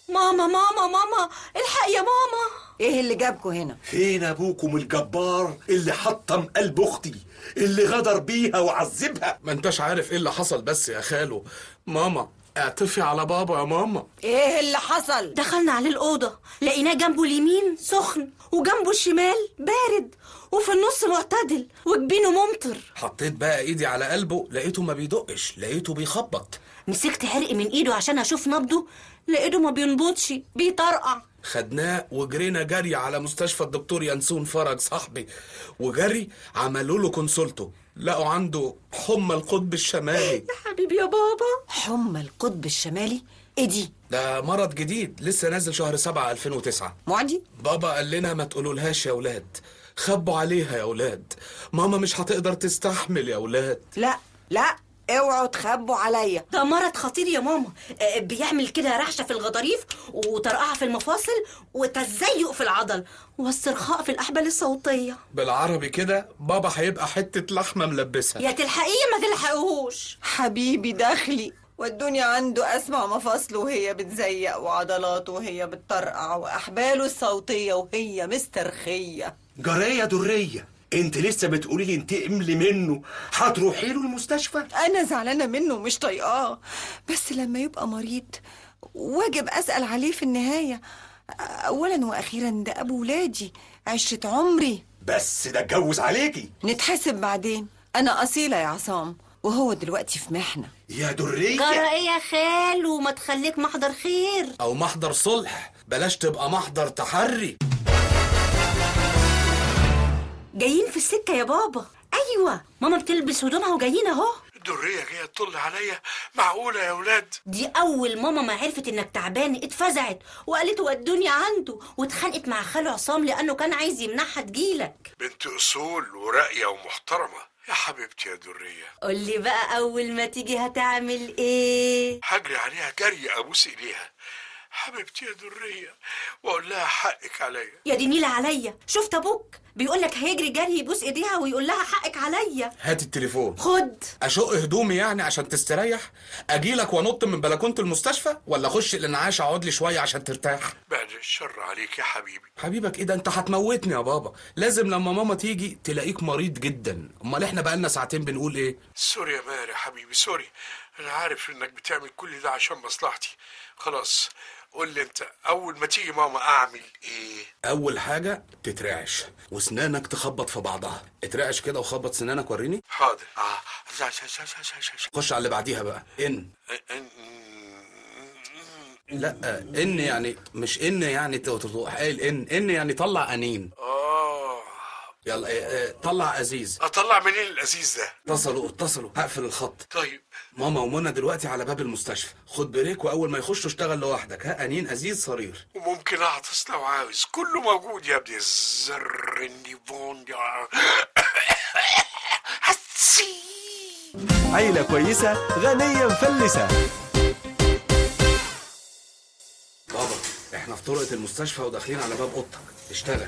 ماما ماما ماما الحق يا ماما ايه اللي جابكوا هنا فين ابوكم الجبار اللي حطم قلب اختي اللي غدر بيها وعذبها ما انتش عارف ايه اللي حصل بس يا خالو ماما اعطفي على بابا يا ماما ايه اللي حصل دخلنا عليه الأوضة لقيناه جنبه اليمين سخن وجنبه الشمال بارد وفي النص معتدل وجبينه ممطر حطيت بقى ايدي على قلبه لقيته ما بيدقش لقيته بيخبط مسكت عرق من ايده عشان اشوف نبضه لقيته ما بينبضش بيطرقع خدناه وجرينا جري على مستشفى الدكتور ينسون فرج صاحبي وجري عملوا له كونسولته لقوا عنده حمى القطب الشمالي يا حبيبي يا بابا حمى القطب الشمالي ايه دي ده مرض جديد لسه نازل شهر 7 2009 معدي بابا قال لنا ما تقولولهاش يا ولاد خبوا عليها يا ولاد ماما مش هتقدر تستحمل يا ولاد لا لا اوعوا تخبوا عليا ده مرض خطير يا ماما آه، بيعمل كده رعشة في الغضاريف وطرقعة في المفاصل وتزيق في العضل واسترخاء في الأحبال الصوتية بالعربي كده بابا هيبقى حتة لحمة ملبسها يا تلحقيه ما تلحقوهوش حبيبي داخلي والدنيا عنده اسمع مفاصله وهي بتزيق وعضلاته وهي بتطرقع واحباله الصوتيه وهي مسترخيه جارية درية انت لسه بتقولي لي انتقم لي منه هتروحي له المستشفى انا زعلانه منه ومش طايقاه بس لما يبقى مريض واجب اسال عليه في النهايه اولا واخيرا ده ابو ولادي عشره عمري بس ده اتجوز عليكي نتحاسب بعدين انا اصيله يا عصام وهو دلوقتي في محنه يا درية جرى ايه يا خال وما تخليك محضر خير او محضر صلح بلاش تبقى محضر تحري جايين في السكة يا بابا أيوة ماما بتلبس هدومها وجايين أهو الدرية جاية تطل عليا معقولة يا ولاد دي أول ماما ما عرفت إنك تعبان اتفزعت وقالت ودوني عنده واتخانقت مع خاله عصام لأنه كان عايز يمنعها تجيلك بنت أصول وراقية ومحترمة يا حبيبتي يا درية قولي بقى أول ما تيجي هتعمل إيه هجري عليها جري أبوس إيديها حبيبتي يا درية وأقول لها حقك عليا يا دي نيلة عليا شفت أبوك بيقولك هيجري جري يبوس إيديها ويقول لها حقك عليا هات التليفون خد اشق هدومي يعني عشان تستريح اجيلك وانط من بلكونه المستشفى ولا اخش الانعاش اقعد لي شويه عشان ترتاح بعد الشر عليك يا حبيبي حبيبك ايه ده انت هتموتني يا بابا لازم لما ماما تيجي تلاقيك مريض جدا امال احنا بقالنا ساعتين بنقول ايه سوري يا ماري حبيبي سوري أنا عارف إنك بتعمل كل ده عشان مصلحتي خلاص قول لي أنت أول ما تيجي ماما أعمل إيه اول حاجه تترعش واسنانك تخبط في بعضها اترعش كده وخبط سنانك وريني حاضر آه شا- شا- شا- شا- شا- شا- شا. خش على اللي بعديها بقى ان لا ان يعني مش ان يعني ت- تروح قايل ان ان يعني طلع انين آه يلا اه، اه، طلع ازيز أطلع منين الأزيز ده اتصلوا اتصلوا هقفل الخط طيب ماما ومنى دلوقتي على باب المستشفى خد بريك واول ما يخشوا اشتغل لوحدك ها انين ازيز صرير وممكن أعطس لو عاوز كله موجود يا ابني الزر النيفون حسي عيلة كويسة غنية مفلسة بابا احنا في طرقة المستشفى وداخلين على باب اوضتك اشتغل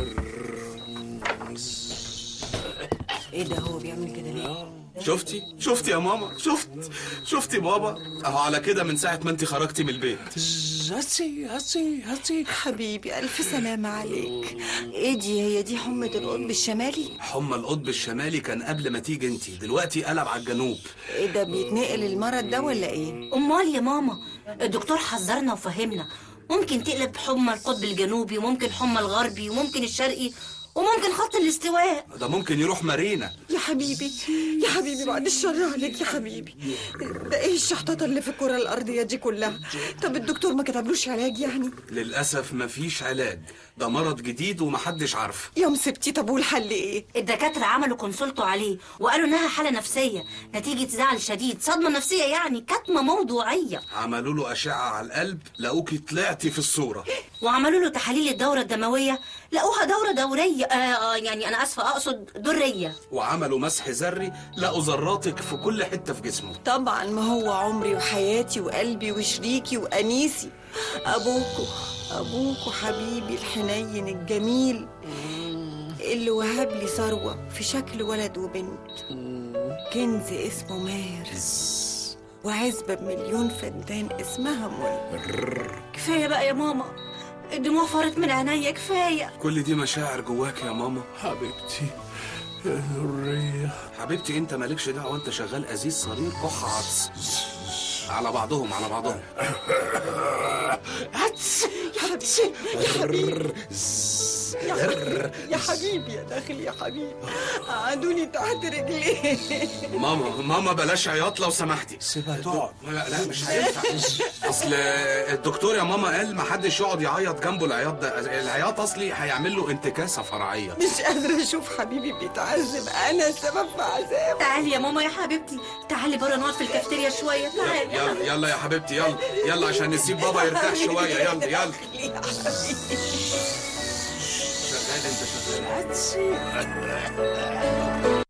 ايه ده هو بيعمل كده ليه شفتي شفتي يا ماما شفت شفتي بابا اهو على كده من ساعة ما انت خرجتي من البيت هسي هسي هسي حبيبي الف سلامه عليك ايه دي هي دي حمى القطب الشمالي حمى القطب الشمالي كان قبل ما تيجي انت دلوقتي قلب على الجنوب ايه ده بيتنقل المرض ده ولا ايه أمال يا ماما الدكتور حذرنا وفهمنا ممكن تقلب حمى القطب الجنوبي وممكن حمى الغربي وممكن الشرقي وممكن خط الاستواء ده ممكن يروح مارينا يا حبيبي يا حبيبي بعد الشر عليك يا حبيبي ده ايه الشحططه اللي في الكره الارضيه دي كلها طب الدكتور ما كتبلوش علاج يعني للأسف مفيش علاج ده مرض جديد ومحدش عارفه يا مصيبتي طب والحل ايه الدكاترة عملوا كونسلتو عليه وقالوا إنها حالة نفسية نتيجة زعل شديد صدمة نفسية يعني كتمة موضوعية عملوا له أشعة على القلب لقوكي طلعتي في الصورة وعملوا له تحاليل الدورة الدموية لقوها دورة دورية آه آه يعني أنا آسفة أقصد درية وعملوا مسح ذري لقوا ذراتك في كل حتة في جسمه طبعا ما هو عمري وحياتي وقلبي وشريكي وانيسي ابوكو ابوكو حبيبي الحنين الجميل اللي وهب لي ثروه في شكل ولد وبنت كنز اسمه ماهر وعزبه بمليون فدان اسمها منى كفايه بقى يا ماما الدموع فارت من عينيا كفايه كل دي مشاعر جواك يا ماما حبيبتي يا نورية حبيبتي انت مالكش دعوه انت شغال ازيز صرير كح عطس على بعضهم على بعضهم يا حبيبي يا حبيبي يا حبيبي يا حبيبي يا داخل يا حبيبي قعدوني تحت رجليه ماما ماما بلاش عياط لو سمحتي سيبها تقعد لا لا مش هينفع اصل الدكتور يا ماما قال ما حدش يقعد يعيط جنبه العياط ده العياط اصلي هيعمل له انتكاسه فرعيه مش قادرة أشوف حبيبي بيتعذب أنا السبب في عذابه تعالي يا ماما يا حبيبتي تعالي بره نقعد في الكافتيريا شويه تعالي يلا يلا يا حبيبتي يلا يلا عشان نسيب بابا يرتاح شويه يلا يلا يا حبيبي شغال انت شغال هاتشي